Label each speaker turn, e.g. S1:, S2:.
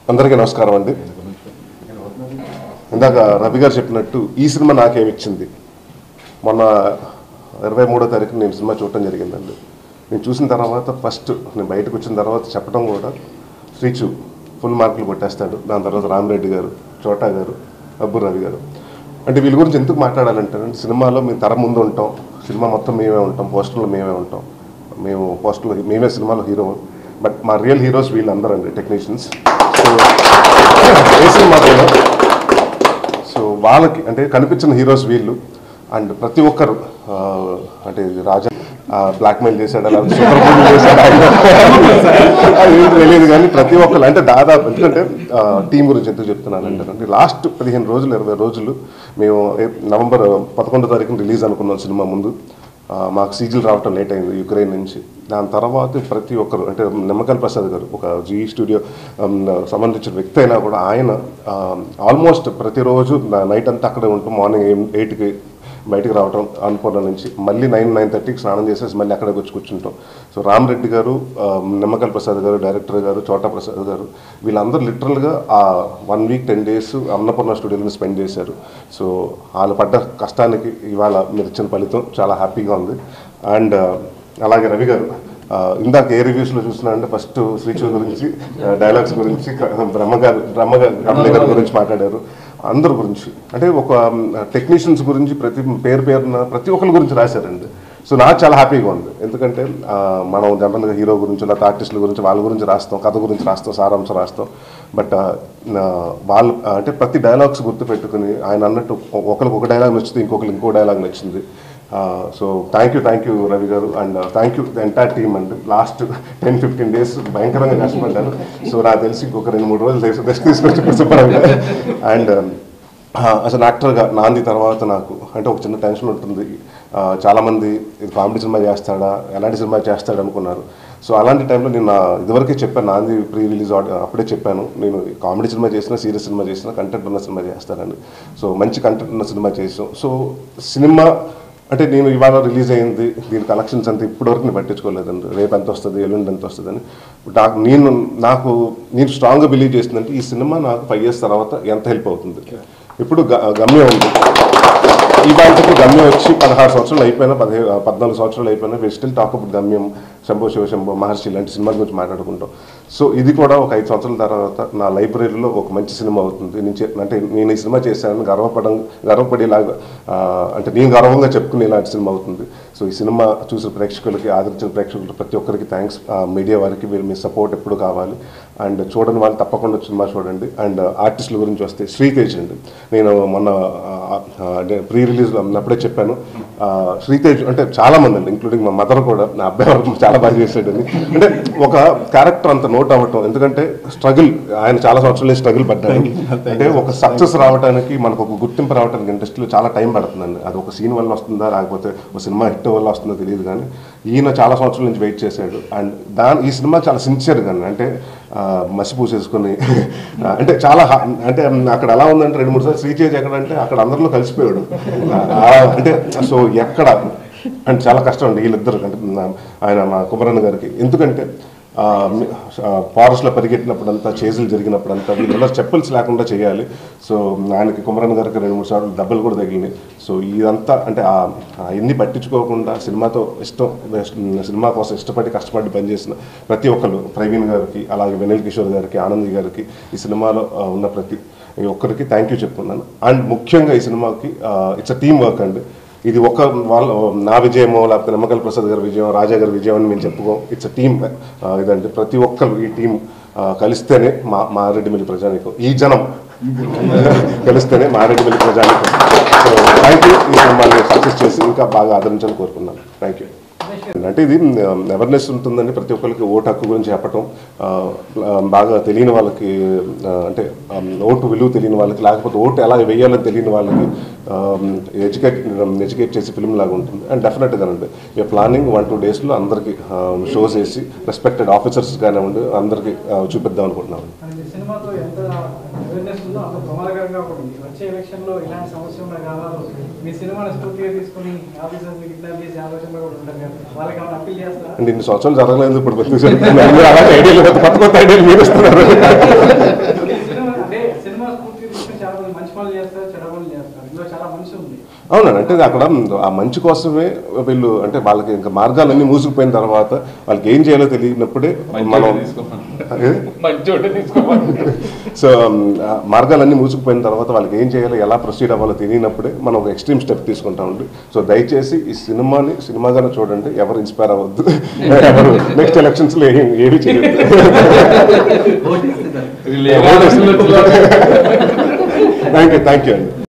S1: అందరికీ నమస్కారం అండి ఇందాక రవి గారు చెప్పినట్టు ఈ సినిమా నాకేమిచ్చింది మొన్న ఇరవై మూడో తారీఖు నేను సినిమా చూడటం జరిగిందండి నేను చూసిన తర్వాత ఫస్ట్ నేను బయటకు వచ్చిన తర్వాత చెప్పడం కూడా శ్రీచు ఫుల్ మార్కులు కొట్టేస్తాడు దాని తర్వాత రామిరెడ్డి గారు చోటా గారు అబ్బు రవి గారు అంటే వీళ్ళ గురించి ఎందుకు మాట్లాడాలంటే సినిమాలో మేము తెర ముందు ఉంటాం సినిమా మొత్తం మేమే ఉంటాం పోస్టర్లో మేమే ఉంటాం మేము పోస్టర్లో మేమే సినిమాలో హీరో బట్ మా రియల్ హీరోస్ వీళ్ళందరూ అండి టెక్నీషియన్స్ సో ఏ సినిమాకైనా సో వాళ్ళకి అంటే కనిపించిన హీరోస్ వీళ్ళు అండ్ ప్రతి ఒక్కరు ఆ, అంటే ఇది రాజా బ్లాక్మెయిల్ చేశాడు అలా సూపర్ మూవీ చేశాడు ఆయన. అది ఏంటి తెలియదు కానీ ప్రతి ఒక్కరు అంటే దాదాపు ఎందుకంటే టీం గురించి ఎందుకు చెప్తున్నానంటే అంటే లాస్ట్ పదిహేను రోజులు ఇరవై రోజులు మేము ఏ- నవంబర్ పదకొండో తారీఖున రిలీజ్ అనుకున్నాం సినిమా ముందు ఆ, మాకు సీజీలు రావటం లేట్ అయింది యుక్రెయిన్ నుంచి దాని తర్వాత ప్రతి ఒక్కరు అంటే నిమ్మకల్ ప్రసాద్ గారు ఒక జీ స్టూడియో ఆమ్, సంబంధించిన వ్యక్తి అయినా కూడా ఆయన ఆల్మోస్ట్ ప్రతిరోజు నైట్ అంతా అక్కడే ఉంటాం మార్నింగ్ ఎయిట్కి బయటకు రావటం అన్నపూర్ణ నుంచి మళ్ళీ నైన్ నైన్ థర్టీకి స్నానం చేసేసి మళ్ళీ అక్కడికి వచ్చి కూర్చుంటాం సో రామ్ రెడ్డి గారు ఆ, నిమ్మకల్ ప్రసాద్ గారు డైరెక్టర్ గారు చోటా ప్రసాద్ గారు వీళ్ళందరూ లిటరల్గా ఆ one week ten days Annapurna స్టూడియోలో స్పెండ్ చేశారు సో వాళ్ళు పడ్డ కష్టానికి ఇవాళ మీరు ఇచ్చిన ఫలితం చాలా హ్యాపీగా ఉంది అండ్ అలాగే రవి గారు ఆ, ఇందాక ఏ రివ్యూస్లో చూసినా అంటే ఫస్ట్ శ్రీచూ గురించి డైలాగ్స్ గురించి బ్రహ్మగారు బ్రహ్మగారు కమలే గారి గురించి మాట్లాడారు అందరి గురించి అంటే ఒక టెక్నీషియన్స్ గురించి ప్రతి పేరు పేరున ప్రతి ఒక్కరి గురించి రాశారండి సో నాకు చాలా హ్యాపీగా ఉంది ఎందుకంటే ఆ, మనం జనరల్గా హీరో గురించి లేకపోతే ఆర్టిస్టుల గురించి వాళ్ళ గురించి రాస్తాం కథ గురించి రాస్తాం సారాంశం రాస్తాం బట్ వాళ్ళు అంటే ప్రతి డైలాగ్స్ గుర్తుపెట్టుకుని ఆయన అన్నట్టు ఒకరికి ఒక డైలాగ్ నచ్చింది ఇంకొకరికి ఇంకో డైలాగ్ నచ్చింది so thank you thank you Ravi garu and thank you the entire team అండి లాస్ట్ టెన్ ఫిఫ్టీన్ డేస్ భయంకరంగా కష్టపడ్డాను సో నాకు తెలిసి ఇంకొక రెండు మూడు రోజులు రెస్ట్ తీసుకొచ్చి శుభ్రంగా అండ్ అసలు యాక్టర్గా నాంది తర్వాత నాకు అంటే ఒక చిన్న టెన్షన్ ఉంటుంది ఆ, చాలామంది ఇది కామెడీ సినిమా చేస్తాడా ఎలాంటి సినిమా చేస్తాడు అనుకున్నారు సో అలాంటి టైంలో నేను నా ఇదివరకే చెప్పాను నాంది ప్రీ రిలీజ్ అప్పుడే చెప్పాను నేను కామెడీ సినిమా చేసినా సీరియస్ సినిమా చేసినా కంటెంట్ ఉన్న సినిమా చేస్తానని సో మంచి కంటెంట్ ఉన్న సినిమా చేసాం సో సినిమా అంటే నేను ఇవాళ రిలీజ్ అయింది దీని కలెక్షన్స్ అంతా ఇప్పటివరకు నేను పట్టించుకోలేదండి రేపు ఎంత వస్తుంది ఎల్లుండి ఎంత వస్తుంది అని నాకు నేను నాకు నేను స్ట్రాంగ్గా బిలీవ్ చేస్తుందంటే ఈ సినిమా నాకు ఫైవ్ ఇయర్స్ తర్వాత ఎంత హెల్ప్ అవుతుంది ఇప్పుడు గ- గమ్యం ఉంది ఇవాళకు గమ్యం వచ్చి పదహారు సంవత్సరాలు అయిపోయినా పదిహేను పద్నాలుగు సంవత్సరాలు అయిపోయినా వి స్టిల్ టాక్ అప్పుడు గమ్యం శంభో శివ శంభో మహర్షి ఇలాంటి సినిమాల గురించి మాట్లాడుకుంటాం సో ఇది కూడా ఒక ఐదు సంవత్సరాల తర్వాత నా లైబ్రరీలో ఒక మంచి సినిమా అవుతుంది నేను చే- అంటే నేను ఈ సినిమా చేశానని గర్వపడం గర్వపడేలాగా ఆ, అంటే నేను గర్వంగా చెప్పుకునే ఇలాంటి సినిమా అవుతుంది సో ఈ సినిమా చూసిన ప్రేక్షకులకి ఆదరించిన ప్రేక్షకులకి ప్రతి ఒక్కరికి థ్యాంక్స్ మీడియా వారికి వీళ్ళు మీ సపోర్ట్ ఎప్పుడు కావాలి అండ్ చూడని వాళ్ళు తప్పకుండా సినిమా చూడండి అండ్ ఆర్టిస్టుల గురించి వస్తే శ్రీతేజ్ అండి నేను మొన్న ప్రీ రిలీజ్లో అప్పుడే చెప్పాను ఆ, శ్రీతేజ్ అంటే చాలా మంది అండి ఇంక్లూడింగ్ మా మదర్ కూడా నా అబ్బాయి వరకు చాలా బాగా చేసాడని అంటే ఒక క్యారెక్టర్ అంత నోట్ అవ్వటం ఎందుకంటే స్ట్రగుల్ ఆయన చాలా సంవత్సరాలు స్ట్రగుల్ పడ్డాడు అంటే ఒక సక్సెస్ రావడానికి మనకు ఒక గుర్తింపు రావడానికి ఇండస్ట్రీలో చాలా టైం పడుతుందండి అది ఒక సీన్ వల్ల వస్తుందా లేకపోతే ఒక సినిమా హిట్ వల్ల వస్తుందో తెలియదు కానీ ఈయన చాలా సంవత్సరాల నుంచి వెయిట్ చేశాడు అండ్ దాని ఈ సినిమా చాలా సిన్సియర్గా అంటే ఆ, మసి పూసేసుకుని ఆ, అంటే చాలా హా- అంటే అక్కడ ఎలా ఉందంటే రెండు మూడు సార్లు శ్రీచేజ్ ఎక్కడ అంటే అక్కడ అందరిలో కలిసిపోయాడు ఆ, అంటే సో ఎక్కడ అంటే చాలా కష్టం అండి వీళ్ళిద్దరు అంటే నా- ఆయన మా కుమరన్న గారికి ఎందుకంటే ఫారెస్ట్లో పరిగెట్టినప్పుడంతా చేజులు జరిగినప్పుడంతా వీళ్ళెಲ್ಲ చెప్పల్స్ లేకుండా చేయాలి సో ఆయనకి కుమరన్ గారికి రెండు మూడు సార్లు దెబ్బలు కూడా తగిలినాయి సో ఇదంతా అంటే ఆ- ఆ ఎన్ని పట్టించుకోకుండా సినిమాతో ఇష్టం సినిమా కోసం ఇష్టపడి కష్టపడి పనిచేసిన ప్రతి ఒక్కరు ప్రవీణ్ గారికి అలాగే వెనిల్ కిషోర్ గారికి ఆనంద్ గారికి ఈ సినిమాలో ఆ, ఉన్న ప్రతి ఒక్కరికి థ్యాంక్ యూ చెప్తున్నాను అండ్ ముఖ్యంగా ఈ సినిమాకి ఇట్స్ అ టీమ్ వర్క్ అండి ఇది ఒక వాళ్ళ నా విజయమో లేకపోతే నమ్మకల్ ప్రసాద్ గారి విజయం రాజా గారి విజయం అని మేము చెప్పుకోం ఇట్స్ అ టీమ్ ఇదండి ప్రతి ఒక్కరు ఈ టీం కలిస్తేనే మా మారెడ్డిమిల్లి ప్రజానికం ఈ జనం కలిస్తేనే మారెడ్డిమిల్లి ప్రజానికం సో థ్యాంక్ యూ ఈ సినిమాని సక్సెస్ చేసి ఇంకా బాగా ఆదరించాలని కోరుకున్నాను థ్యాంక్ యూ అంటే ఇది అవేర్నెస్ ఉంటుందండి ప్రతి ఒక్కరికి ఓటు హక్కు గురించి చెప్పటం ఆ, ఆ, బాగా తెలియని వాళ్ళకి ఆ, అంటే ఆ, ఓటు విలువ తెలియని వాళ్ళకి లేకపోతే ఓటు ఎలా వేయాలని తెలియని వాళ్ళకి ఎడ్యుకేట్ ఎడ్యుకేట్ చేసి ఫిల్మ్ లాగా ఉంటుంది అండ్ డెఫినెట్గా అండి ఈ ప్లానింగ్ వన్ టూ డేస్లో అందరికీ షోస్ వేసి రెస్పెక్టెడ్ ఆఫీసర్స్ కానివ్వండి అందరికీ ఆ, చూపిద్దాం అనుకుంటున్నాను
S2: మనకి సినిమాతో ఎంత అవేర్నెస్ ఉందో అంత ప్రమాదకరంగా కూడా ఉంది వచ్చే ఎలక్షన్ లో ఇలాంటి సమస్య ఉన్న కాలాలు మీ సినిమాని స్ఫూర్తిగా తీసుకుని ఆఫీసర్స్ కిడ్నాప్ చేసే ఆలోచనలో కూడా ఉంటారు కదా వాళ్ళకి ఏమైనా అప్పీల్ చేస్తారా
S1: అండ్ ఇన్ని సంవత్సరాలు జరగలేదు ఇప్పుడు ప్రతి అలాంటి ఐడియాలు కొత్త కొత్త ఐడియాలు మీరు ఇస్తున్నారు
S2: స్ఫూర్తి తీసుకుని చాలా మంది మంచి పనులు చేస్తారు చెడ్డ పనులు చేస్తారు ఇందులో చాలా మంచి ఉంది
S1: అవునండి అంటే అక్కడ ఆ మంచి కోసమే వీళ్ళు అంటే వాళ్ళకి ఇంకా మార్గాలన్నీ మూసుకుపోయిన తర్వాత వాళ్ళకి ఏం చేయాలో తెలియనప్పుడే మనం అదే?
S3: మంచోటే తీసుకోమని
S1: సో ఆ మార్గాలన్నీ మూసుకుపోయిన తర్వాత వాళ్ళకి ఏం చేయాలో ఎలా ప్రొసీడ్ అవ్వాలో తెలియనప్పుడే మనం ఒక ఎక్స్ట్రీమ్ స్టెప్ తీసుకుంటామండి సో దయచేసి ఈ సినిమాని సినిమాగానే చూడండి ఎవరు ఇన్స్పైర్ అవ్వద్దు ఎవరు నెక్స్ట్ ఎలక్షన్స్ లో ఏమి ఏమి చేయొద్దు
S3: వీళ్ళు ఏ రాష్ట్రంలో వచ్చారో
S1: థ్యాంక్ యూ థ్యాంక్ యూ అండి